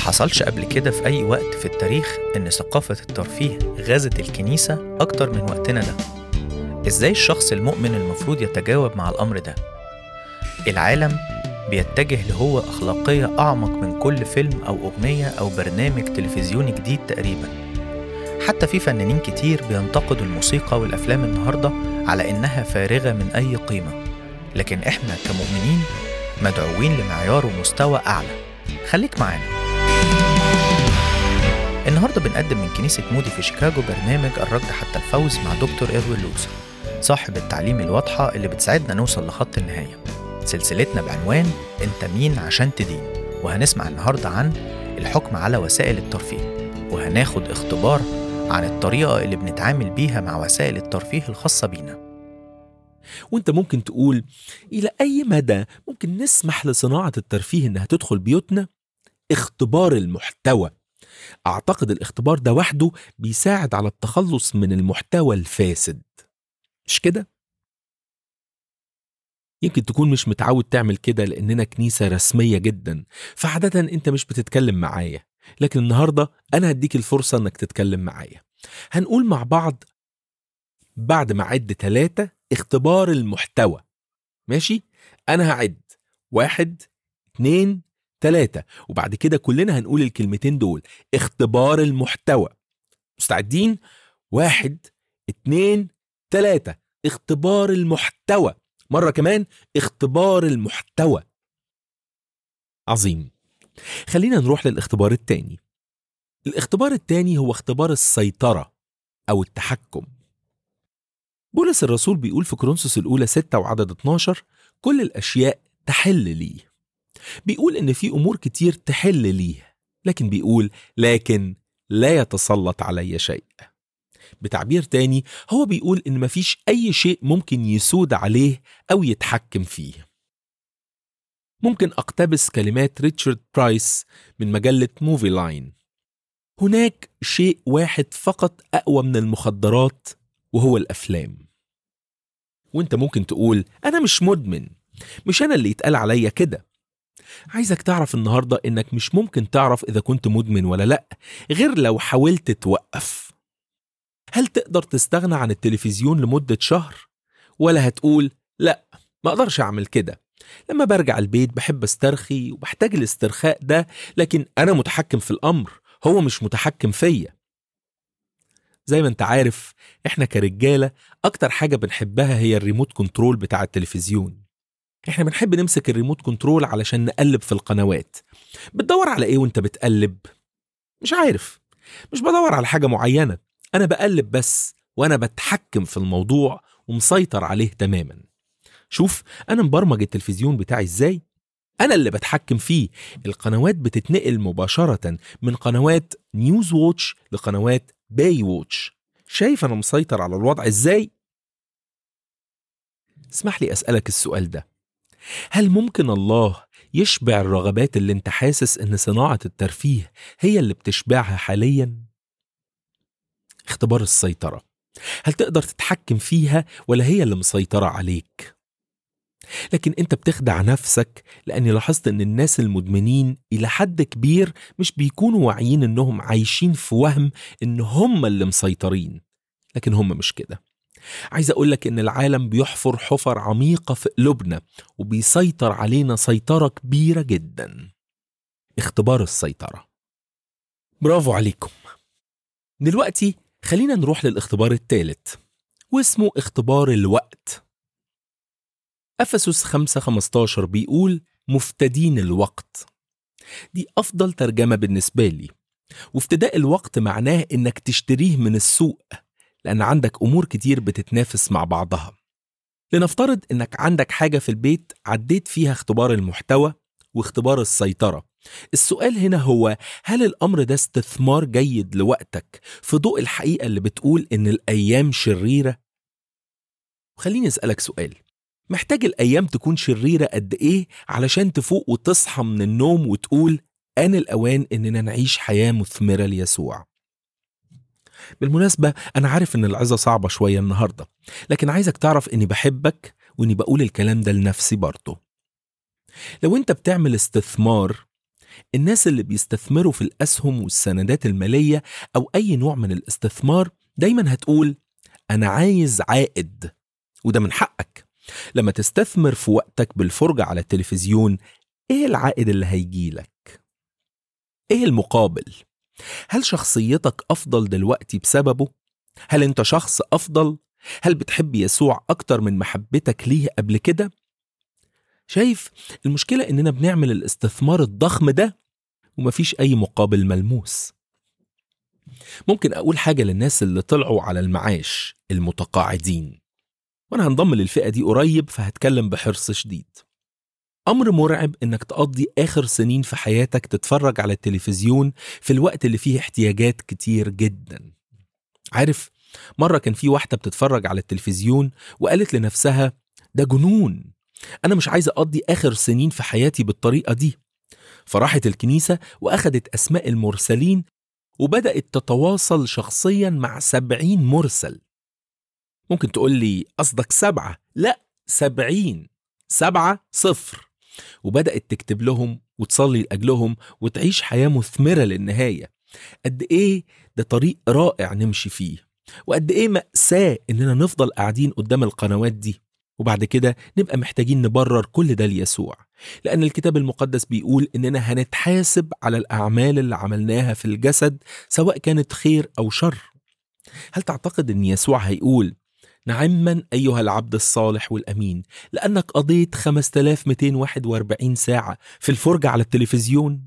حصلش قبل كده في أي وقت في التاريخ إن ثقافة الترفيه غزت الكنيسة أكتر من وقتنا ده إزاي الشخص المؤمن المفروض يتجاوب مع الأمر ده؟ العالم بيتجه لهو أخلاقية أعمق من كل فيلم أو أغنية أو برنامج تلفزيوني جديد تقريبا حتى في فنانين كتير بينتقدوا الموسيقى والأفلام النهاردة على إنها فارغة من أي قيمة لكن إحنا كمؤمنين مدعوين لمعيار ومستوى أعلى خليك معانا النهارده بنقدم من كنيسة مودي في شيكاغو برنامج الركض حتى الفوز مع دكتور إروين لوثر صاحب التعليم الواضحة اللي بتساعدنا نوصل لخط النهاية سلسلتنا بعنوان أنت مين عشان تدين وهنسمع النهاردة عن الحكم على وسائل الترفيه وهناخد اختبار عن الطريقة اللي بنتعامل بيها مع وسائل الترفيه الخاصة بينا وانت ممكن تقول الى اي مدى ممكن نسمح لصناعه الترفيه انها تدخل بيوتنا اختبار المحتوى اعتقد الاختبار ده وحده بيساعد على التخلص من المحتوى الفاسد مش كده يمكن تكون مش متعود تعمل كده لاننا كنيسه رسميه جدا فعاده انت مش بتتكلم معايا لكن النهارده انا هديك الفرصه انك تتكلم معايا هنقول مع بعض بعد ما عد ثلاثة اختبار المحتوى ماشي أنا هعد واحد اتنين تلاتة وبعد كده كلنا هنقول الكلمتين دول اختبار المحتوى مستعدين واحد اتنين تلاتة اختبار المحتوى مرة كمان اختبار المحتوى عظيم خلينا نروح للاختبار التاني الاختبار التاني هو اختبار السيطرة أو التحكم بولس الرسول بيقول في كورنثوس الأولى 6 وعدد 12 كل الأشياء تحل لي بيقول إن في أمور كتير تحل لي لكن بيقول لكن لا يتسلط علي شيء بتعبير تاني هو بيقول إن مفيش أي شيء ممكن يسود عليه أو يتحكم فيه ممكن أقتبس كلمات ريتشارد برايس من مجلة موفي لاين هناك شيء واحد فقط أقوى من المخدرات وهو الافلام وانت ممكن تقول انا مش مدمن مش انا اللي يتقال عليا كده عايزك تعرف النهارده انك مش ممكن تعرف اذا كنت مدمن ولا لا غير لو حاولت توقف هل تقدر تستغنى عن التلفزيون لمده شهر ولا هتقول لا ما اقدرش اعمل كده لما برجع البيت بحب استرخي وبحتاج الاسترخاء ده لكن انا متحكم في الامر هو مش متحكم فيا زي ما انت عارف احنا كرجالة اكتر حاجة بنحبها هي الريموت كنترول بتاع التلفزيون احنا بنحب نمسك الريموت كنترول علشان نقلب في القنوات بتدور على ايه وانت بتقلب مش عارف مش بدور على حاجة معينة انا بقلب بس وانا بتحكم في الموضوع ومسيطر عليه تماما شوف انا مبرمج التلفزيون بتاعي ازاي انا اللي بتحكم فيه القنوات بتتنقل مباشرة من قنوات نيوز ووتش لقنوات باي ووتش شايف انا مسيطر على الوضع ازاي اسمح لي اسالك السؤال ده هل ممكن الله يشبع الرغبات اللي انت حاسس ان صناعه الترفيه هي اللي بتشبعها حاليا اختبار السيطره هل تقدر تتحكم فيها ولا هي اللي مسيطره عليك لكن انت بتخدع نفسك لاني لاحظت ان الناس المدمنين الى حد كبير مش بيكونوا واعيين انهم عايشين في وهم ان هم اللي مسيطرين لكن هم مش كده عايز اقولك ان العالم بيحفر حفر عميقة في قلوبنا وبيسيطر علينا سيطرة كبيرة جدا اختبار السيطرة برافو عليكم دلوقتي خلينا نروح للاختبار الثالث واسمه اختبار الوقت أفسس 5 15 بيقول مفتدين الوقت دي أفضل ترجمة بالنسبة لي وافتداء الوقت معناه إنك تشتريه من السوق لأن عندك أمور كتير بتتنافس مع بعضها لنفترض إنك عندك حاجة في البيت عديت فيها اختبار المحتوى واختبار السيطرة السؤال هنا هو هل الأمر ده استثمار جيد لوقتك في ضوء الحقيقة اللي بتقول إن الأيام شريرة؟ خليني أسألك سؤال محتاج الأيام تكون شريرة قد إيه علشان تفوق وتصحى من النوم وتقول آن الأوان إننا نعيش حياة مثمرة ليسوع بالمناسبة أنا عارف إن العظة صعبة شوية النهاردة لكن عايزك تعرف إني بحبك وإني بقول الكلام ده لنفسي برضه لو أنت بتعمل استثمار الناس اللي بيستثمروا في الأسهم والسندات المالية أو أي نوع من الاستثمار دايما هتقول أنا عايز عائد وده من حقك لما تستثمر في وقتك بالفرجة على التلفزيون إيه العائد اللي هيجيلك؟ إيه المقابل؟ هل شخصيتك أفضل دلوقتي بسببه؟ هل أنت شخص أفضل؟ هل بتحب يسوع أكتر من محبتك ليه قبل كده؟ شايف المشكلة إننا بنعمل الاستثمار الضخم ده ومفيش أي مقابل ملموس ممكن أقول حاجة للناس اللي طلعوا على المعاش المتقاعدين وأنا هنضم للفئة دي قريب فهتكلم بحرص شديد أمر مرعب إنك تقضي آخر سنين في حياتك تتفرج على التلفزيون في الوقت اللي فيه احتياجات كتير جدا عارف مرة كان في واحدة بتتفرج على التلفزيون وقالت لنفسها ده جنون أنا مش عايزة أقضي آخر سنين في حياتي بالطريقة دي فراحت الكنيسة وأخدت أسماء المرسلين وبدأت تتواصل شخصيا مع سبعين مرسل ممكن تقول لي قصدك سبعة لا سبعين سبعة صفر وبدأت تكتب لهم وتصلي لأجلهم وتعيش حياة مثمرة للنهاية قد إيه ده طريق رائع نمشي فيه وقد إيه مأساة إننا نفضل قاعدين قدام القنوات دي وبعد كده نبقى محتاجين نبرر كل ده ليسوع لأن الكتاب المقدس بيقول إننا هنتحاسب على الأعمال اللي عملناها في الجسد سواء كانت خير أو شر هل تعتقد إن يسوع هيقول نعما أيها العبد الصالح والأمين لأنك قضيت 5241 ساعة في الفرجة على التلفزيون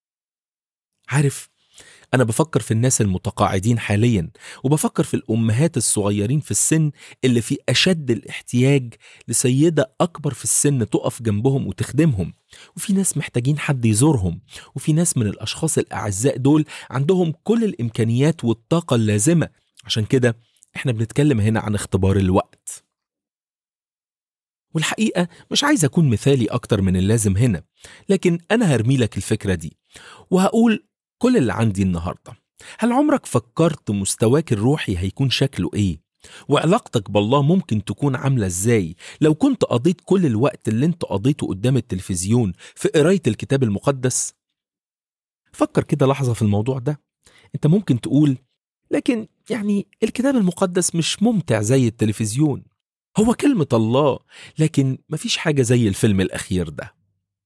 عارف أنا بفكر في الناس المتقاعدين حاليا وبفكر في الأمهات الصغيرين في السن اللي في أشد الاحتياج لسيدة أكبر في السن تقف جنبهم وتخدمهم وفي ناس محتاجين حد يزورهم وفي ناس من الأشخاص الأعزاء دول عندهم كل الإمكانيات والطاقة اللازمة عشان كده احنا بنتكلم هنا عن اختبار الوقت والحقيقة مش عايز أكون مثالي أكتر من اللازم هنا لكن أنا هرمي لك الفكرة دي وهقول كل اللي عندي النهاردة هل عمرك فكرت مستواك الروحي هيكون شكله إيه؟ وعلاقتك بالله ممكن تكون عاملة إزاي لو كنت قضيت كل الوقت اللي انت قضيته قدام التلفزيون في قراية الكتاب المقدس؟ فكر كده لحظة في الموضوع ده انت ممكن تقول لكن يعني الكتاب المقدس مش ممتع زي التلفزيون هو كلمة الله لكن مفيش حاجة زي الفيلم الأخير ده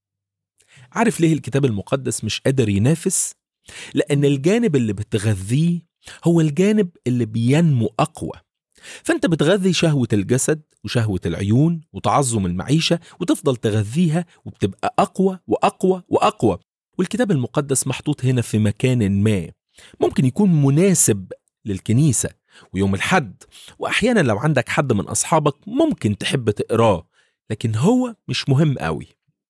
عارف ليه الكتاب المقدس مش قادر ينافس؟ لأن الجانب اللي بتغذيه هو الجانب اللي بينمو أقوى فأنت بتغذي شهوة الجسد وشهوة العيون وتعظم المعيشة وتفضل تغذيها وبتبقى أقوى وأقوى وأقوى والكتاب المقدس محطوط هنا في مكان ما ممكن يكون مناسب للكنيسة ويوم الحد وأحيانا لو عندك حد من أصحابك ممكن تحب تقراه لكن هو مش مهم قوي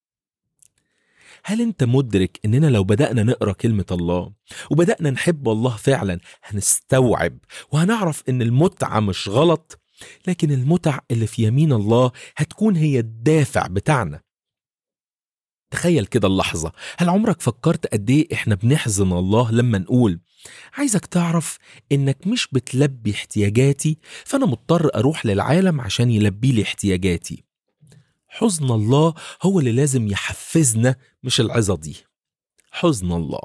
هل انت مدرك اننا لو بدأنا نقرا كلمة الله وبدأنا نحب الله فعلا هنستوعب وهنعرف ان المتعة مش غلط لكن المتع اللي في يمين الله هتكون هي الدافع بتاعنا تخيل كده اللحظة هل عمرك فكرت قد ايه احنا بنحزن الله لما نقول عايزك تعرف انك مش بتلبي احتياجاتي فانا مضطر اروح للعالم عشان يلبي لي احتياجاتي حزن الله هو اللي لازم يحفزنا مش العظة دي حزن الله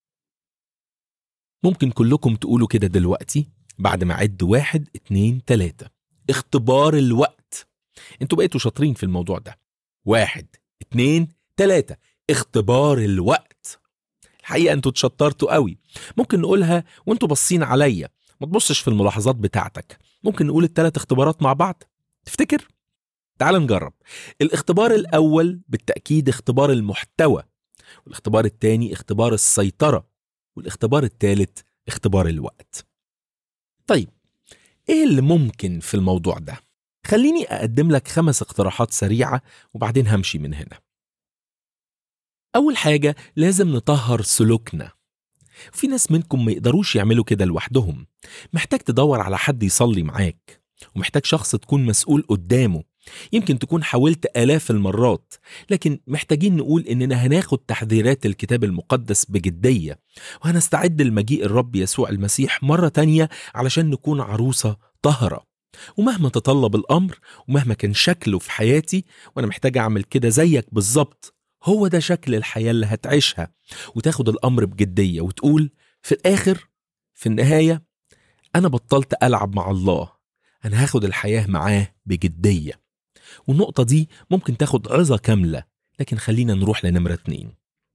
ممكن كلكم تقولوا كده دلوقتي بعد ما عد واحد اتنين تلاتة اختبار الوقت انتوا بقيتوا شاطرين في الموضوع ده واحد اتنين تلاتة اختبار الوقت الحقيقة انتوا اتشطرتوا قوي ممكن نقولها وانتوا باصين عليا ما تبصش في الملاحظات بتاعتك ممكن نقول التلات اختبارات مع بعض تفتكر تعال نجرب الاختبار الأول بالتأكيد اختبار المحتوى والاختبار الثاني اختبار السيطرة والاختبار الثالث اختبار الوقت طيب ايه اللي ممكن في الموضوع ده خليني أقدم لك خمس اقتراحات سريعة وبعدين همشي من هنا أول حاجة لازم نطهر سلوكنا في ناس منكم ما يقدروش يعملوا كده لوحدهم محتاج تدور على حد يصلي معاك ومحتاج شخص تكون مسؤول قدامه يمكن تكون حاولت آلاف المرات لكن محتاجين نقول إننا هناخد تحذيرات الكتاب المقدس بجدية وهنستعد لمجيء الرب يسوع المسيح مرة تانية علشان نكون عروسة طهرة ومهما تطلب الأمر ومهما كان شكله في حياتي وأنا محتاج أعمل كده زيك بالظبط هو ده شكل الحياة اللي هتعيشها وتاخد الأمر بجدية وتقول في الآخر في النهاية أنا بطلت ألعب مع الله أنا هاخد الحياة معاه بجدية والنقطة دي ممكن تاخد عظة كاملة لكن خلينا نروح لنمرة اتنين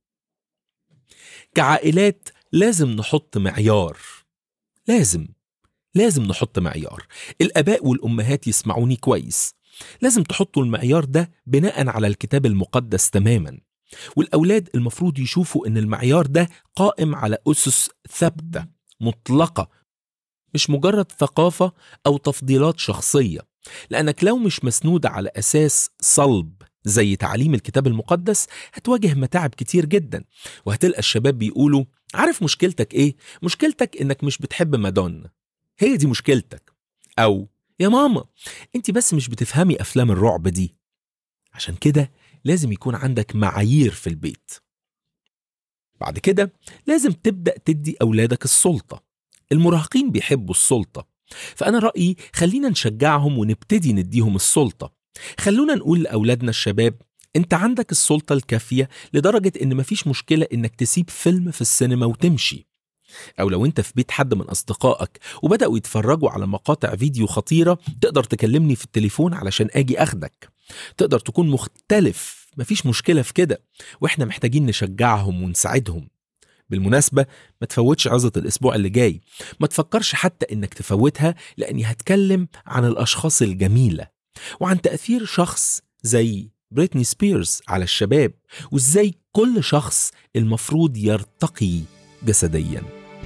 كعائلات لازم نحط معيار لازم لازم نحط معيار الآباء والأمهات يسمعوني كويس لازم تحطوا المعيار ده بناء على الكتاب المقدس تماما والأولاد المفروض يشوفوا إن المعيار ده قائم على أسس ثابتة مطلقة مش مجرد ثقافة أو تفضيلات شخصية لأنك لو مش مسنود على أساس صلب زي تعليم الكتاب المقدس هتواجه متاعب كتير جدا وهتلقى الشباب بيقولوا عارف مشكلتك ايه؟ مشكلتك انك مش بتحب مادونا هي دي مشكلتك او يا ماما انت بس مش بتفهمي افلام الرعب دي عشان كده لازم يكون عندك معايير في البيت بعد كده لازم تبدأ تدي أولادك السلطة المراهقين بيحبوا السلطة فأنا رأيي خلينا نشجعهم ونبتدي نديهم السلطة خلونا نقول لأولادنا الشباب انت عندك السلطة الكافية لدرجة ان مفيش مشكلة انك تسيب فيلم في السينما وتمشي او لو انت في بيت حد من اصدقائك وبدأوا يتفرجوا على مقاطع فيديو خطيرة تقدر تكلمني في التليفون علشان اجي اخدك تقدر تكون مختلف مفيش مشكلة في كده واحنا محتاجين نشجعهم ونساعدهم بالمناسبة ما تفوتش عظة الأسبوع اللي جاي ما تفكرش حتى إنك تفوتها لأني هتكلم عن الأشخاص الجميلة وعن تأثير شخص زي بريتني سبيرز على الشباب وإزاي كل شخص المفروض يرتقي جسدياً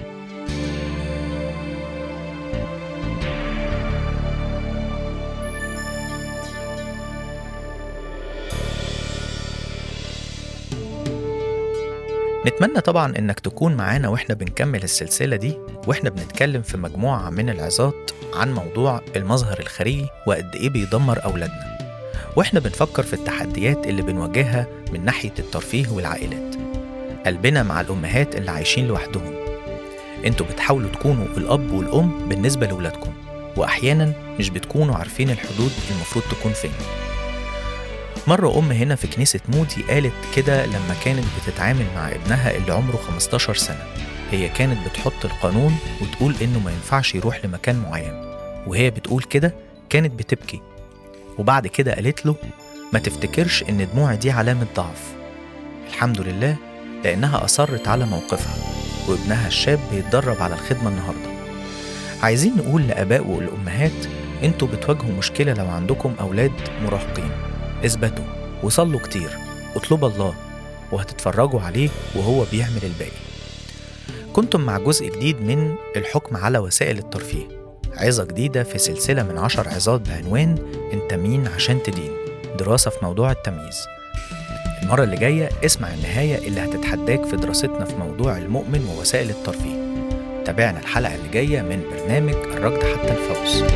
نتمنى طبعا انك تكون معانا واحنا بنكمل السلسلة دي واحنا بنتكلم في مجموعة من العظات عن موضوع المظهر الخارجي وقد ايه بيدمر اولادنا واحنا بنفكر في التحديات اللي بنواجهها من ناحية الترفيه والعائلات قلبنا مع الامهات اللي عايشين لوحدهم انتوا بتحاولوا تكونوا الاب والام بالنسبة لولادكم واحيانا مش بتكونوا عارفين الحدود المفروض تكون فين مرة أم هنا في كنيسة مودي قالت كده لما كانت بتتعامل مع ابنها اللي عمره 15 سنة هي كانت بتحط القانون وتقول إنه ما ينفعش يروح لمكان معين وهي بتقول كده كانت بتبكي وبعد كده قالت له ما تفتكرش إن دموعي دي علامة ضعف الحمد لله لأنها أصرت على موقفها وابنها الشاب بيتدرب على الخدمة النهاردة عايزين نقول لآباء والأمهات انتوا بتواجهوا مشكلة لو عندكم أولاد مراهقين اثبتوا وصلوا كتير اطلبوا الله وهتتفرجوا عليه وهو بيعمل الباقي كنتم مع جزء جديد من الحكم على وسائل الترفيه عظة جديدة في سلسلة من عشر عظات بعنوان انت مين عشان تدين دراسة في موضوع التمييز المرة اللي جاية اسمع النهاية اللي هتتحداك في دراستنا في موضوع المؤمن ووسائل الترفيه تابعنا الحلقة اللي جاية من برنامج الركض حتى الفوز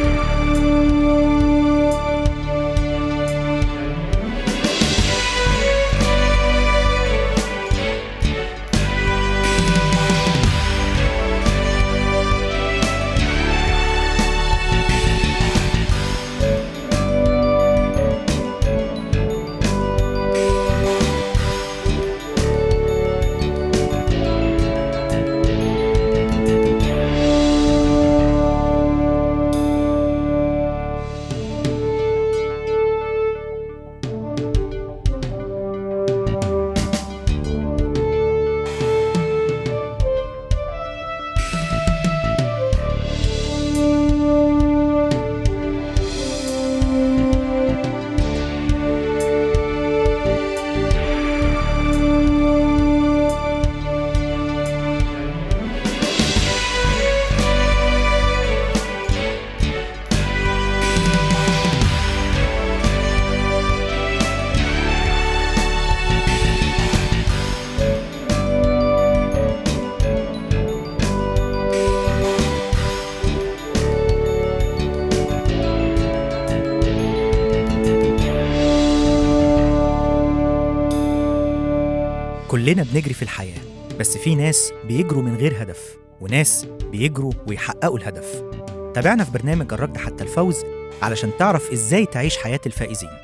كلنا بنجري في الحياة بس في ناس بيجروا من غير هدف وناس بيجروا ويحققوا الهدف تابعنا في برنامج الركض حتى الفوز علشان تعرف ازاي تعيش حياة الفائزين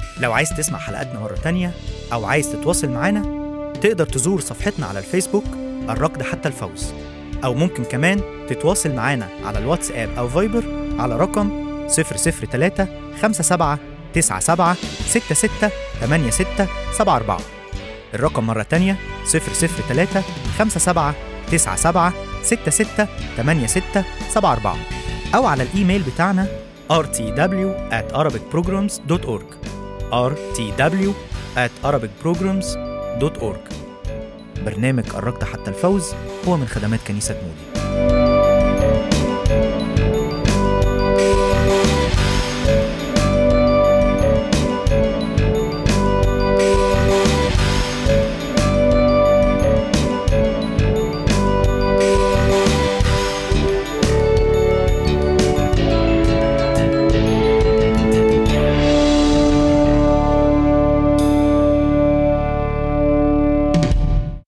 لو عايز تسمع حلقاتنا مرة تانية أو عايز تتواصل معانا تقدر تزور صفحتنا على الفيسبوك الركض حتى الفوز أو ممكن كمان تتواصل معانا على الواتساب أو فايبر على رقم 003 57 97 66 86 74 الرقم مرة تانية 003 57 97 66 86 74 أو على الإيميل بتاعنا rtw at arabicprograms.org rtw at arabicprograms.org برنامج قربت حتى الفوز هو من خدمات كنيسة مودي